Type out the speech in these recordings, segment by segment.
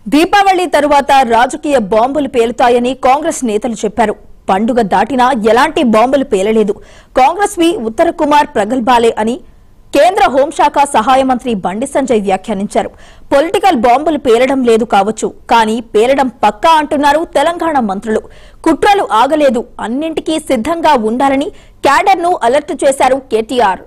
దీపావళి తరువాత రాజకీయ బాంబులు పేలుతాయని కాంగ్రెస్ నేతలు చెప్పారు పండుగ దాటినా ఎలాంటి బాంబులు పేలలేదు కాంగ్రెస్ వి ఉత్తర కుమార్ ప్రగల్భాలే అని కేంద్ర హోంశాఖ సహాయ మంత్రి బండి సంజయ్ వ్యాఖ్యానించారు పొలిటికల్ బాంబులు పేలడం లేదు కావచ్చు కానీ పేలడం పక్కా అంటున్నారు తెలంగాణ మంత్రులు కుట్రలు ఆగలేదు అన్నింటికీ సిద్ధంగా ఉండాలని క్యాడర్ను అలర్ట్ చేశారు కేటీఆర్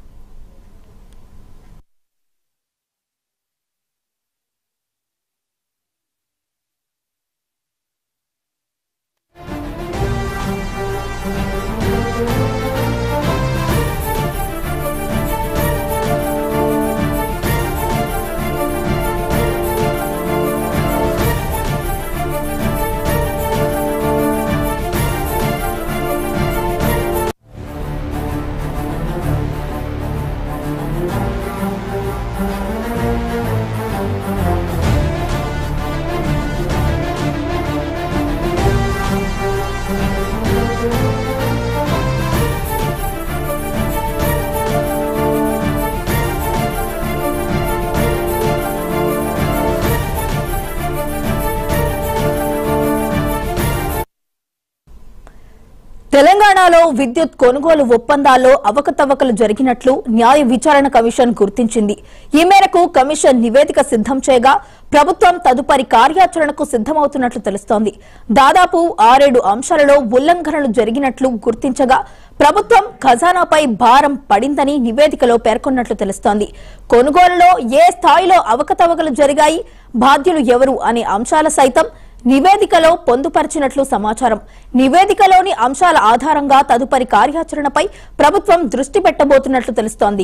తెలంగాణలో విద్యుత్ కొనుగోలు ఒప్పందాల్లో అవకతవకలు జరిగినట్లు న్యాయ విచారణ కమిషన్ గుర్తించింది ఈ మేరకు కమిషన్ నివేదిక సిద్దం చేయగా ప్రభుత్వం తదుపరి కార్యాచరణకు సిద్దమవుతున్నట్లు తెలుస్తోంది దాదాపు ఆరేడు అంశాలలో ఉల్లంఘనలు జరిగినట్లు గుర్తించగా ప్రభుత్వం ఖజానాపై భారం పడిందని నివేదికలో పేర్కొన్నట్లు తెలుస్తోంది కొనుగోలులో ఏ స్థాయిలో అవకతవకలు జరిగాయి బాధ్యులు ఎవరు అనే అంశాల సైతం నివేదికలో పొందుపరిచినట్లు సమాచారం నివేదికలోని అంశాల ఆధారంగా తదుపరి కార్యాచరణపై ప్రభుత్వం దృష్టి పెట్టబోతున్నట్లు తెలుస్తోంది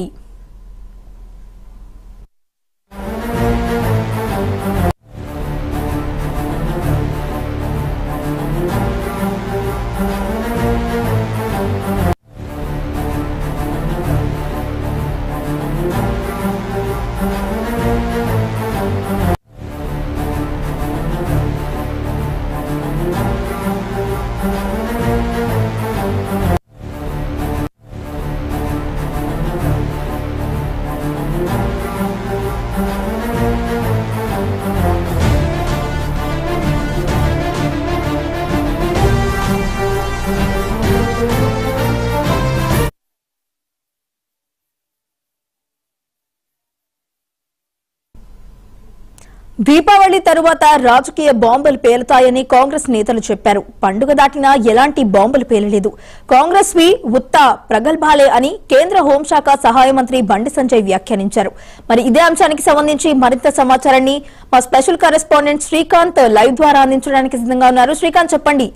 దీపావళి తరువాత రాజకీయ బాంబులు పేలుతాయని కాంగ్రెస్ నేతలు చెప్పారు పండుగ దాటినా ఎలాంటి బాంబులు పేలలేదు కాంగ్రెస్ వి ఉత్త ప్రగల్భాలే అని కేంద్ర హోంశాఖ సహాయ మంత్రి బండి సంజయ్ వ్యాఖ్యానించారు మరి ఇదే అంశానికి సంబంధించి మరింత సమాచారాన్ని మా స్పెషల్ కరెస్పాండెంట్ శ్రీకాంత్ లైవ్ ద్వారా అందించడానికి సిద్ధంగా ఉన్నారు శ్రీకాంత్ చెప్పండి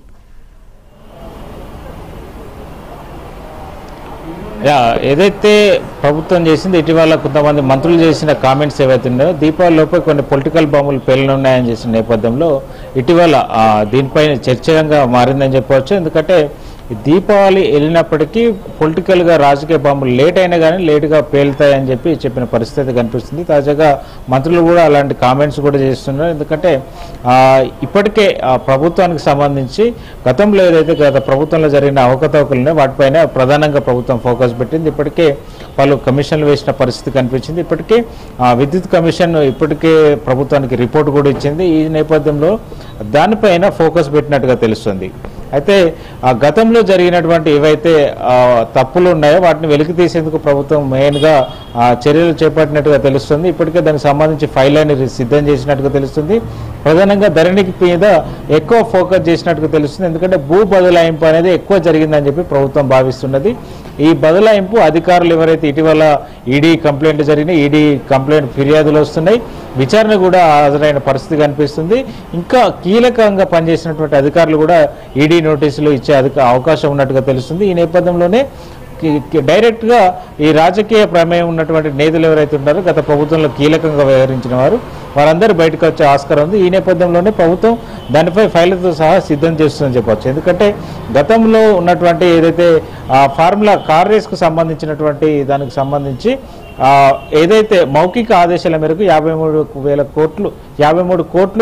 యా ఏదైతే ప్రభుత్వం చేసింది ఇటీవల కొంతమంది మంత్రులు చేసిన కామెంట్స్ ఏవైతే ఉన్నాయో దీపావళిలోపై కొన్ని పొలిటికల్ బాంబులు పేలనున్నాయని చేసిన నేపథ్యంలో ఇటీవల ఆ, దీనిపైన చర్చగా మారిందని చెప్పవచ్చు ఎందుకంటే ఈ దీపావళి వెళ్ళినప్పటికీ పొలిటికల్గా రాజకీయ బాంబులు లేట్ అయినా కానీ లేటుగా పేలుతాయని చెప్పి చెప్పిన పరిస్థితి కనిపిస్తుంది తాజాగా మంత్రులు కూడా అలాంటి కామెంట్స్ కూడా చేస్తున్నారు ఎందుకంటే ఆ, ఇప్పటికే ఆ, ప్రభుత్వానికి సంబంధించి గతంలో ఏదైతే గత ప్రభుత్వంలో జరిగిన అవకతవకలు ఉన్నాయో వాటిపైన ప్రధానంగా ప్రభుత్వం ఫోకస్ పెట్టింది ఇప్పటికే పలు కమిషన్లు వేసిన పరిస్థితి కనిపించింది ఇప్పటికే ఆ, విద్యుత్ కమిషన్ ఇప్పటికే ప్రభుత్వానికి రిపోర్ట్ కూడా ఇచ్చింది ఈ నేపథ్యంలో దానిపైన ఫోకస్ పెట్టినట్టుగా తెలుస్తుంది అయితే ఆ గతంలో జరిగినటువంటి ఏవైతే ఆ, తప్పులు ఉన్నాయో వాటిని వెలికి తీసేందుకు ప్రభుత్వం మెయిన్గా ఆ, చర్యలు చేపట్టినట్టుగా తెలుస్తుంది ఇప్పటికే దానికి సంబంధించి ఫైల్ అని సిద్ధం చేసినట్టుగా తెలుస్తుంది ప్రధానంగా ధరణికి మీద ఎక్కువ ఫోకస్ చేసినట్టుగా తెలుస్తుంది ఎందుకంటే భూ బదలాయింపు అనేది ఎక్కువ జరిగిందని చెప్పి ప్రభుత్వం భావిస్తున్నది ఈ బదలాయింపు అధికారులు ఎవరైతే ఇటీవల ఈడీ కంప్లైంట్లు జరిగినాయి ఈడీ కంప్లైంట్ ఫిర్యాదులు వస్తున్నాయి విచారణ కూడా హాజరైన పరిస్థితి కనిపిస్తుంది ఇంకా కీలకంగా పనిచేసినటువంటి అధికారులు కూడా ఈడీ నోటీసులు ఇచ్చే అధిక అవకాశం ఉన్నట్టుగా తెలుస్తుంది ఈ నేపథ్యంలోనే కి- కి- డైరెక్ట్గా ఈ రాజకీయ ప్రమేయం ఉన్నటువంటి నేతలు ఎవరైతే ఉన్నారో గత ప్రభుత్వంలో కీలకంగా వ్యవహరించిన వారు వారందరూ బయటకు వచ్చే ఆస్కారం ఉంది ఈ నేపథ్యంలోనే ప్రభుత్వం దానిపై ఫైళ్లతో సహా సిద్ధం చేస్తుందని చెప్పొచ్చు ఎందుకంటే గతంలో ఉన్నటువంటి ఏదైతే ఆ ఫార్ములా కార్ రేస్కు సంబంధించినటువంటి దానికి సంబంధించి ఆ, ఏదైతే మౌఖిక ఆదేశాల మేరకు యాభై మూడు వేల కోట్లు యాభై మూడు కోట్లు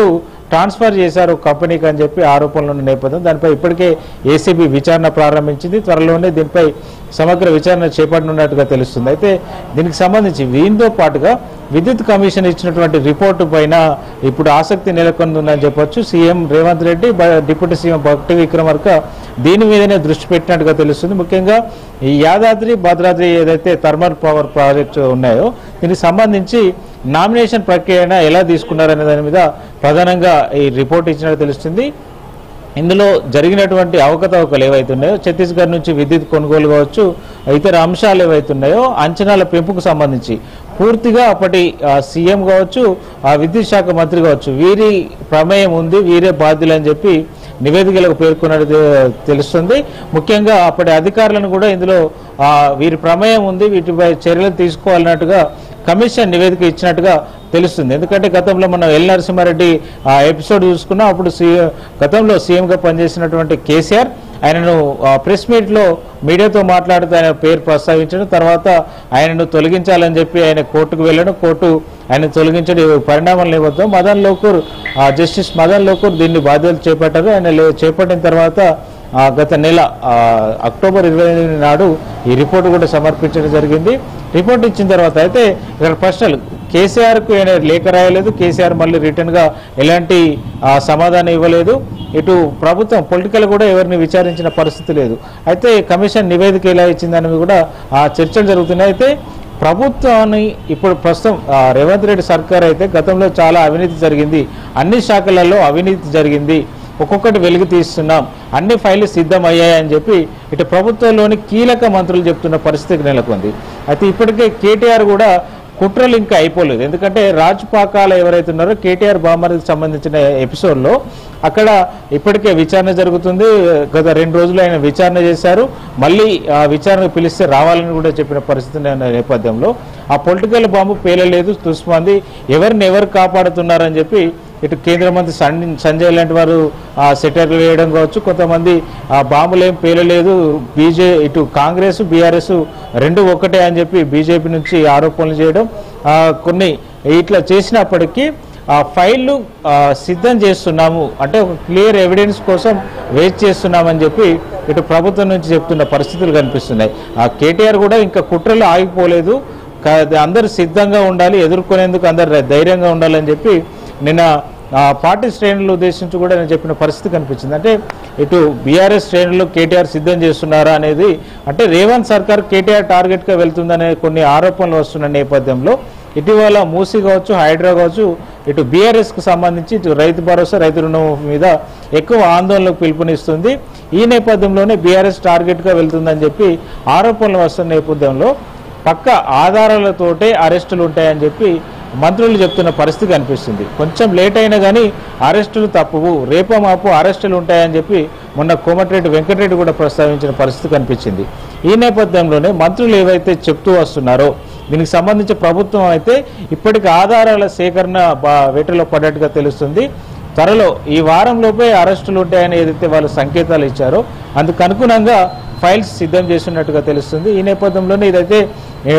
ట్రాన్స్ఫర్ చేశారు కంపెనీకి అని చెప్పి ఆరోపణలు ఉన్న నేపథ్యం దానిపై ఇప్పటికే ఏసీబీ విచారణ ప్రారంభించింది త్వరలోనే దీనిపై సమగ్ర విచారణ చేపట్టనున్నట్టుగా తెలుస్తుంది అయితే దీనికి సంబంధించి దీంతో పాటుగా విద్యుత్ కమిషన్ ఇచ్చినటువంటి రిపోర్టు పైన ఇప్పుడు ఆసక్తి నెలకొందని చెప్పొచ్చు సీఎం రేవంత్ రెడ్డి బ- డిప్యూటీ సీఎం భక్తి విక్రమార్క దీని మీదనే దృష్టి పెట్టినట్టుగా తెలుస్తుంది ముఖ్యంగా ఈ యాదాద్రి భద్రాద్రి ఏదైతే థర్మల్ పవర్ ప్రాజెక్ట్స్ ఉన్నాయో దీనికి సంబంధించి నామినేషన్ ప్రక్రియన ఎలా తీసుకున్నారనే దాని మీద ప్రధానంగా ఈ రిపోర్ట్ ఇచ్చినట్టు తెలుస్తుంది ఇందులో జరిగినటువంటి అవకతవకలు ఏవైతే ఉన్నాయో ఛత్తీస్గఢ్ నుంచి విద్యుత్ కొనుగోలు కావచ్చు ఇతర అంశాలు ఏవైతే ఉన్నాయో అంచనాల పెంపుకు సంబంధించి పూర్తిగా అప్పటి ఆ, సీఎం కావచ్చు ఆ విద్యుత్ శాఖ మంత్రి కావచ్చు వీరి ప్రమేయం ఉంది వీరే బాధ్యులు అని చెప్పి నివేదికలకు పేర్కొన్నట్టు తె- తెలుస్తుంది ముఖ్యంగా అప్పటి అధికారులను కూడా ఇందులో ఆ, వీరి ప్రమేయం ఉంది వీటిపై చర్యలు తీసుకోవాలన్నట్టుగా కమిషన్ నివేదిక ఇచ్చినట్టుగా తెలుస్తుంది ఎందుకంటే గతంలో మనం ఎల్ నరసింహారెడ్డి ఆ ఎపిసోడ్ చూసుకున్నాం అప్పుడు సీఎం గతంలో సీఎంగా పనిచేసినటువంటి కేసీఆర్ ఆయనను ఆ, ప్రెస్ మీట్లో మీడియాతో మాట్లాడుతూ ఆయన పేరు ప్రస్తావించడం తర్వాత ఆయనను తొలగించాలని చెప్పి ఆయన కోర్టుకు వెళ్ళడం కోర్టు ఆయన తొలగించడం ఈ పరిణామం నేపథ్యం మదన్ లోకూర్ ఆ, జస్టిస్ మదన్ లోకూర్ దీన్ని బాధ్యతలు చేపట్టారు ఆయన లే- చేపట్టిన తర్వాత ఆ, గత నెల ఆ, అక్టోబర్ ఇరవై ఎనిమిది నాడు ఈ రిపోర్ట్ కూడా సమర్పించడం జరిగింది రిపోర్ట్ ఇచ్చిన తర్వాత అయితే ఇక్కడ ప్రశ్నలు కేసీఆర్కు ఆయన లేఖ రాయలేదు కేసీఆర్ మళ్ళీ రిటర్న్గా ఎలాంటి ఆ, సమాధానం ఇవ్వలేదు ఇటు ప్రభుత్వం పొలిటికల్ కూడా ఎవరిని విచారించిన పరిస్థితి లేదు అయితే కమిషన్ నివేదిక ఎలా ఇచ్చిందని కూడా ఆ చర్చలు జరుగుతున్నాయి అయితే ప్రభుత్వాన్ని ఇప్పుడు ప్రస్తుతం ఆ, రేవంత్ రెడ్డి సర్కార్ అయితే గతంలో చాలా అవినీతి జరిగింది అన్ని శాఖలలో అవినీతి జరిగింది ఒక్కొక్కటి వెలుగు తీస్తున్నాం అన్ని ఫైళ్లు సిద్ధమయ్యాయని చెప్పి ఇటు ప్రభుత్వంలోని కీలక మంత్రులు చెప్తున్న పరిస్థితి నెలకొంది అయితే ఇప్పటికే కేటీఆర్ కూడా కుట్రలు ఇంకా అయిపోలేదు ఎందుకంటే రాజపాకాల ఎవరైతే ఉన్నారో కేటీఆర్ బామర్కి సంబంధించిన ఎపిసోడ్లో అక్కడ ఇప్పటికే విచారణ జరుగుతుంది గత రెండు రోజులు ఆయన విచారణ చేశారు మళ్ళీ ఆ విచారణకు పిలిస్తే రావాలని కూడా చెప్పిన పరిస్థితి ఉన్న నేపథ్యంలో ఆ పొలిటికల్ బాంబు పేలలేదు తుస్మంది ఎవరిని ఎవరు కాపాడుతున్నారని చెప్పి ఇటు కేంద్ర మంత్రి సన్- సంజయ్ లాంటి వారు ఆ సెటర్లు వేయడం కావచ్చు కొంతమంది ఆ బాంబులు ఏం పేలలేదు బీజే ఇటు కాంగ్రెస్ బీఆర్ఎస్ రెండు ఒకటే అని చెప్పి బీజేపీ నుంచి ఆరోపణలు చేయడం ఆ, కొన్ని ఇట్లా చేసినప్పటికీ ఆ ఫైళ్ళు ఆ, సిద్ధం చేస్తున్నాము అంటే ఒక క్లియర్ ఎవిడెన్స్ కోసం వెయిట్ చేస్తున్నామని చెప్పి ఇటు ప్రభుత్వం నుంచి చెప్తున్న పరిస్థితులు కనిపిస్తున్నాయి ఆ కేటీఆర్ కూడా ఇంకా కుట్రలు ఆగిపోలేదు కా- అందరూ సిద్ధంగా ఉండాలి ఎదుర్కొనేందుకు అందరు ధైర్యంగా ఉండాలని చెప్పి నిన్న ఆ, పార్టీ శ్రేణులు ఉద్దేశించి కూడా నేను చెప్పిన పరిస్థితి కనిపించింది అంటే ఇటు బీఆర్ఎస్ శ్రేణులు కేటీఆర్ సిద్ధం చేస్తున్నారా అనేది అంటే రేవంత్ సర్కార్ కేటీఆర్ టార్గెట్గా వెళ్తుందనే కొన్ని ఆరోపణలు వస్తున్న నేపథ్యంలో ఇటీవల మూసి కావచ్చు హైడ్రా కావచ్చు ఇటు బీఆర్ఎస్కు సంబంధించి ఇటు రైతు భరోసా రైతు రుణం మీద ఎక్కువ ఆందోళనకు పిలుపునిస్తుంది ఈ నేపథ్యంలోనే బీఆర్ఎస్ టార్గెట్గా వెళ్తుందని చెప్పి ఆరోపణలు వస్తున్న నేపథ్యంలో పక్క ఆధారాలతోటే అరెస్టులు ఉంటాయని చెప్పి మంత్రులు చెప్తున్న పరిస్థితి కనిపిస్తుంది కొంచెం లేట్ అయినా కానీ అరెస్టులు తప్పువు రేపో మాపు అరెస్టులు ఉంటాయని చెప్పి మొన్న కోమటిరెడ్డి వెంకటరెడ్డి కూడా ప్రస్తావించిన పరిస్థితి కనిపించింది ఈ నేపథ్యంలోనే మంత్రులు ఏవైతే చెప్తూ వస్తున్నారో దీనికి సంబంధించి ప్రభుత్వం అయితే ఇప్పటికి ఆధారాల సేకరణ బా- వేటలో పడ్డట్టుగా తెలుస్తుంది త్వరలో ఈ వారంలోపే అరెస్టులు ఉంటాయని ఏదైతే వాళ్ళు సంకేతాలు ఇచ్చారో అందుకు అనుగుణంగా ఫైల్స్ సిద్ధం చేస్తున్నట్టుగా తెలుస్తుంది ఈ నేపథ్యంలోనే ఇదైతే ఏ,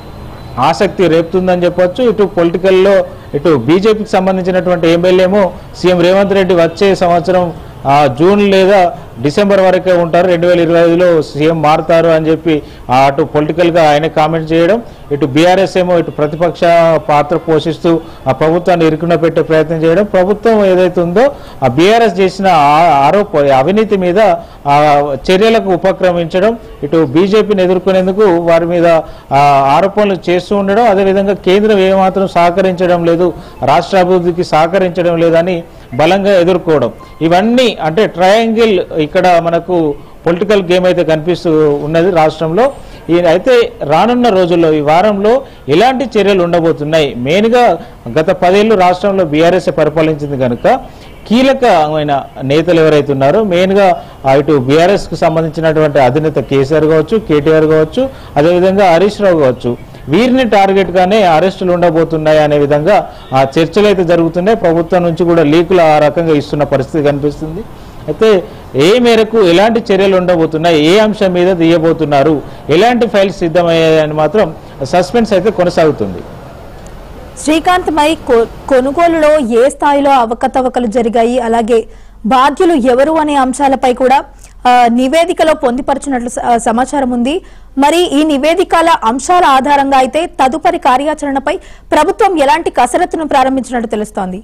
ఆసక్తి రేపుతుందని చెప్పొచ్చు ఇటు పొలిటికల్లో ఇటు బీజేపీకి సంబంధించినటువంటి ఎమ్మెల్యేమో సీఎం రేవంత్ రెడ్డి వచ్చే సంవత్సరం ఆ, జూన్ లేదా డిసెంబర్ వరకే ఉంటారు రెండు వేల ఇరవై ఐదులో సీఎం మారుతారు అని చెప్పి ఆ, అటు పొలిటికల్గా ఆయన కామెంట్ చేయడం ఇటు బీఆర్ఎస్ ఏమో ఇటు ప్రతిపక్ష పాత్ర పోషిస్తూ ఆ ప్రభుత్వాన్ని ఇరుకున పెట్టే ప్రయత్నం చేయడం ప్రభుత్వం ఏదైతే ఉందో ఆ బీఆర్ఎస్ చేసిన ఆ- ఆరోప అవినీతి మీద ఆ, చర్యలకు ఉపక్రమించడం ఇటు బీజేపీని ఎదుర్కొనేందుకు వారి మీద ఆ, ఆరోపణలు చేస్తూ ఉండడం అదేవిధంగా కేంద్రం ఏమాత్రం సహకరించడం లేదు రాష్ట్ర అభివృద్ధికి సహకరించడం లేదని బలంగా ఎదుర్కోవడం ఇవన్నీ అంటే ట్రయాంగిల్ ఇక్కడ మనకు పొలిటికల్ గేమ్ అయితే కనిపిస్తూ ఉన్నది రాష్ట్రంలో ఈ అయితే రానున్న రోజుల్లో ఈ వారంలో ఎలాంటి చర్యలు ఉండబోతున్నాయి మెయిన్గా గత పదేళ్ళు రాష్ట్రంలో బీఆర్ఎస్ పరిపాలించింది కనుక కీలకమైన నేతలు ఎవరైతే ఉన్నారో మెయిన్గా ఆ ఇటు బీఆర్ఎస్కి సంబంధించినటువంటి అధినేత కేసీఆర్ కావచ్చు కేటీఆర్ కావచ్చు అదేవిధంగా హరీష్ రావు కావచ్చు వీరిని టార్గెట్ గానే అరెస్టులు ఉండబోతున్నాయి అనే విధంగా ఆ చర్చలు అయితే జరుగుతున్నాయి ప్రభుత్వం నుంచి కూడా లీకులు ఆ రకంగా ఇస్తున్న పరిస్థితి కనిపిస్తుంది అయితే ఏ మేరకు ఎలాంటి చర్యలు ఉండబోతున్నాయి ఏ అంశం మీద తీయబోతున్నారు ఎలాంటి ఫైల్స్ సిద్ధమయ్యాయని మాత్రం సస్పెన్స్ అయితే కొనసాగుతుంది శ్రీకాంత్ మై కొ- కొనుగోలులో ఏ స్థాయిలో అవకతవకలు జరిగాయి అలాగే బాధ్యులు ఎవరు అనే అంశాలపై కూడా ఆ, నివేదికలో పొందుపరిచినట్లు స- ఆ, సమాచారం ఉంది మరి ఈ నివేదికల అంశాల ఆధారంగా అయితే తదుపరి కార్యాచరణపై ప్రభుత్వం ఎలాంటి కసరత్తును ప్రారంభించినట్టు తెలుస్తోంది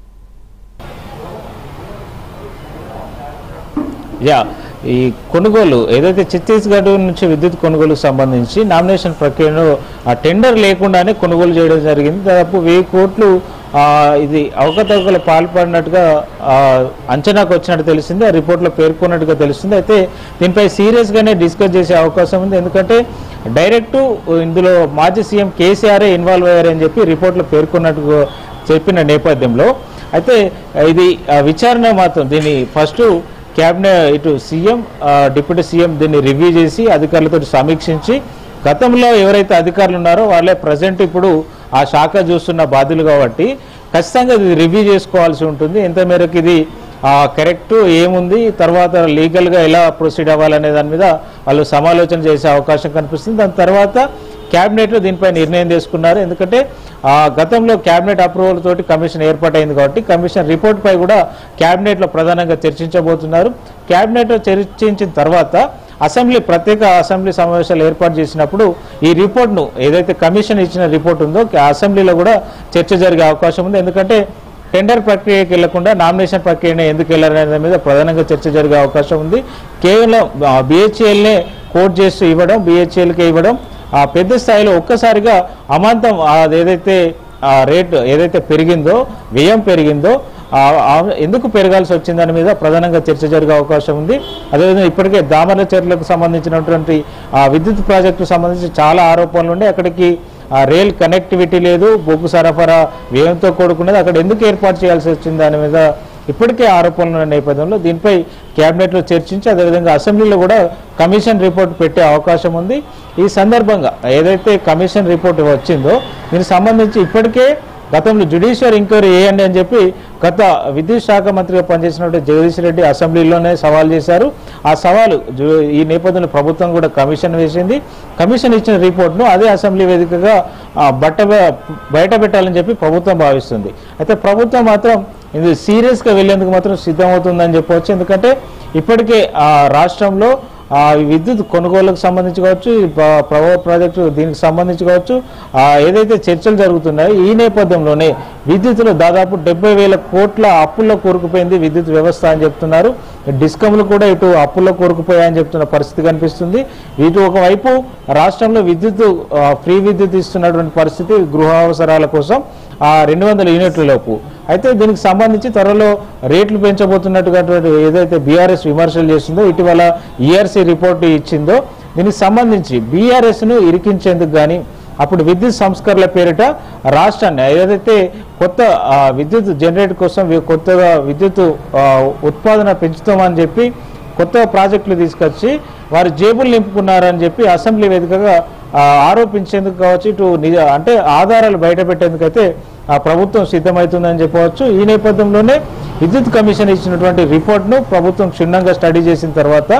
యా ఈ కొనుగోలు ఏదైతే ఛత్తీస్గఢ్ నుంచి విద్యుత్ కొనుగోలుకు సంబంధించి నామినేషన్ ప్రక్రియను ఆ టెండర్ లేకుండానే కొనుగోలు చేయడం జరిగింది దాదాపు వెయ్యి కోట్లు ఆ, ఇది అవకతవకలు పాల్పడినట్టుగా ఆ, అంచనాకు వచ్చినట్టు తెలిసింది ఆ రిపోర్ట్లో పేర్కొన్నట్టుగా తెలుస్తుంది అయితే దీనిపై సీరియస్గానే డిస్కస్ చేసే అవకాశం ఉంది ఎందుకంటే డైరెక్ట్ ఇందులో మాజీ సీఎం కేసీఆరే ఇన్వాల్వ్ అయ్యారని చెప్పి రిపోర్ట్లో పేర్కొన్నట్టుగా చెప్పిన నేపథ్యంలో అయితే ఇది ఆ, విచారణ మాత్రం దీన్ని ఫస్ట్ క్యాబినెట్ ఇటు సీఎం ఆ, డిప్యూటీ సీఎం దీన్ని రివ్యూ చేసి అధికారులతో సమీక్షించి గతంలో ఎవరైతే అధికారులు ఉన్నారో వాళ్ళే ప్రజెంట్ ఇప్పుడు ఆ శాఖ చూస్తున్న బాధ్యులు కాబట్టి ఖచ్చితంగా ఇది రివ్యూ చేసుకోవాల్సి ఉంటుంది ఎంత మేరకు ఇది కరెక్ట్ ఏముంది తర్వాత లీగల్గా ఎలా ప్రొసీడ్ అవ్వాలనే దాని మీద వాళ్ళు సమాలోచన చేసే అవకాశం కనిపిస్తుంది దాని తర్వాత క్యాబినెట్లో దీనిపై నిర్ణయం తీసుకున్నారు ఎందుకంటే ఆ, గతంలో క్యాబినెట్ అప్రూవల్ తోటి కమిషన్ ఏర్పాటైంది కాబట్టి కమిషన్ రిపోర్ట్ పై కూడా క్యాబినెట్లో ప్రధానంగా చర్చించబోతున్నారు క్యాబినెట్లో చర్చించిన తర్వాత అసెంబ్లీ ప్రత్యేక అసెంబ్లీ సమావేశాలు ఏర్పాటు చేసినప్పుడు ఈ రిపోర్ట్ను ఏదైతే కమిషన్ ఇచ్చిన రిపోర్ట్ ఉందో ఆ అసెంబ్లీలో కూడా చర్చ జరిగే అవకాశం ఉంది ఎందుకంటే టెండర్ ప్రక్రియకి వెళ్లకుండా నామినేషన్ ప్రక్రియనే ఎందుకు వెళ్ళారనే దాని మీద ప్రధానంగా చర్చ జరిగే అవకాశం ఉంది కేవలం బిహెచ్ఎల్నే కోట్ చేస్తూ ఇవ్వడం బిహెచ్ఎల్కే ఇవ్వడం ఆ పెద్ద స్థాయిలో ఒక్కసారిగా అమాంతం అది ఏదైతే ఆ రేట్ ఏదైతే పెరిగిందో వ్యయం పెరిగిందో ఆ- ఆ ఎందుకు పెరగాల్సి వచ్చిందని మీద ప్రధానంగా చర్చ జరిగే అవకాశం ఉంది అదేవిధంగా ఇప్పటికే దామర్ల చర్యలకు సంబంధించినటువంటి ఆ విద్యుత్ ప్రాజెక్టుకు సంబంధించి చాలా ఆరోపణలు ఉండే అక్కడికి ఆ రైల్ కనెక్టివిటీ లేదు బొగ్గు సరఫరా వ్యయంతో కూడుకున్నది అక్కడ ఎందుకు ఏర్పాటు చేయాల్సి వచ్చింది దాని మీద ఇప్పటికే ఆరోపణలు ఉన్న నేపథ్యంలో దీనిపై కేబినెట్లో చర్చించి అదేవిధంగా అసెంబ్లీలో కూడా కమిషన్ రిపోర్ట్ పెట్టే అవకాశం ఉంది ఈ సందర్భంగా ఏదైతే కమిషన్ రిపోర్ట్ వచ్చిందో దీనికి సంబంధించి ఇప్పటికే గతంలో జ్యుడిషియల్ ఎంక్వైరీ వేయండి అని చెప్పి గత విద్యుత్ శాఖ మంత్రిగా పనిచేసినటువంటి జగదీష్ రెడ్డి అసెంబ్లీలోనే సవాల్ చేశారు ఆ సవాలు జు- ఈ నేపథ్యంలో ప్రభుత్వం కూడా కమిషన్ వేసింది కమిషన్ ఇచ్చిన రిపోర్ట్ను అదే అసెంబ్లీ వేదికగా ఆ, బట్ట బయట పెట్టాలని చెప్పి ప్రభుత్వం భావిస్తుంది అయితే ప్రభుత్వం మాత్రం ఇది సీరియస్గా వెళ్లేందుకు మాత్రం సిద్ధమవుతుందని చెప్పవచ్చు ఎందుకంటే ఇప్పటికే ఆ రాష్ట్రంలో ఆ విద్యుత్ కొనుగోలుకు సంబంధించి కావచ్చు ఈ ప- ప్రభావ ప్రాజెక్టు దీనికి సంబంధించి కావచ్చు ఆ ఏదైతే చర్చలు జరుగుతున్నాయో ఈ నేపథ్యంలోనే విద్యుత్తులో దాదాపు డెబ్బై వేల కోట్ల అప్పుల్లో కూరుకుపోయింది విద్యుత్ వ్యవస్థ అని చెప్తున్నారు డిస్కమ్లు కూడా ఇటు అప్పుల్లో కూరుకుపోయాయని చెప్తున్న పరిస్థితి కనిపిస్తుంది ఇటు ఒకవైపు రాష్ట్రంలో విద్యుత్ ఆ, ఫ్రీ విద్యుత్ ఇస్తున్నటువంటి పరిస్థితి గృహ అవసరాల కోసం ఆ రెండు వందల యూనిట్ల లోపు అయితే దీనికి సంబంధించి త్వరలో రేట్లు పెంచబోతున్నట్టుగా ఏదైతే బీఆర్ఎస్ విమర్శలు చేసిందో ఇటీవల ఈఆర్సీ రిపోర్ట్ ఇచ్చిందో దీనికి సంబంధించి బీఆర్ఎస్ ను ఇరికించేందుకు కానీ అప్పుడు విద్యుత్ సంస్కరణల పేరిట రాష్ట్రాన్ని ఏదైతే కొత్త ఆ, విద్యుత్ జనరేట్ కోసం వి- కొత్తగా విద్యుత్ ఆ, ఉత్పాదన పెంచుతామని చెప్పి కొత్త ప్రాజెక్టులు తీసుకొచ్చి వారి జేబులు నింపుకున్నారని చెప్పి అసెంబ్లీ వేదికగా ఆ, ఆరోపించేందుకు కావచ్చు ఇటు నిజ- అంటే ఆధారాలు బయట పెట్టేందుకైతే ఆ ప్రభుత్వం సిద్ధమవుతుందని చెప్పవచ్చు ఈ నేపథ్యంలోనే విద్యుత్ కమిషన్ ఇచ్చినటువంటి రిపోర్ట్ను ప్రభుత్వం క్షుణ్ణంగా స్టడీ చేసిన తర్వాత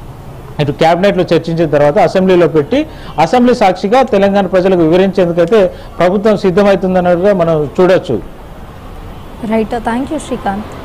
ఇటు క్యాబినెట్లో చర్చించిన తర్వాత అసెంబ్లీలో పెట్టి అసెంబ్లీ సాక్షిగా తెలంగాణ ప్రజలకు వివరించేందుకైతే ప్రభుత్వం సిద్ధమవుతుందన్నట్టుగా మనం చూడొచ్చు రైట్ థ్యాంక్ యూ శ్రీకాంత్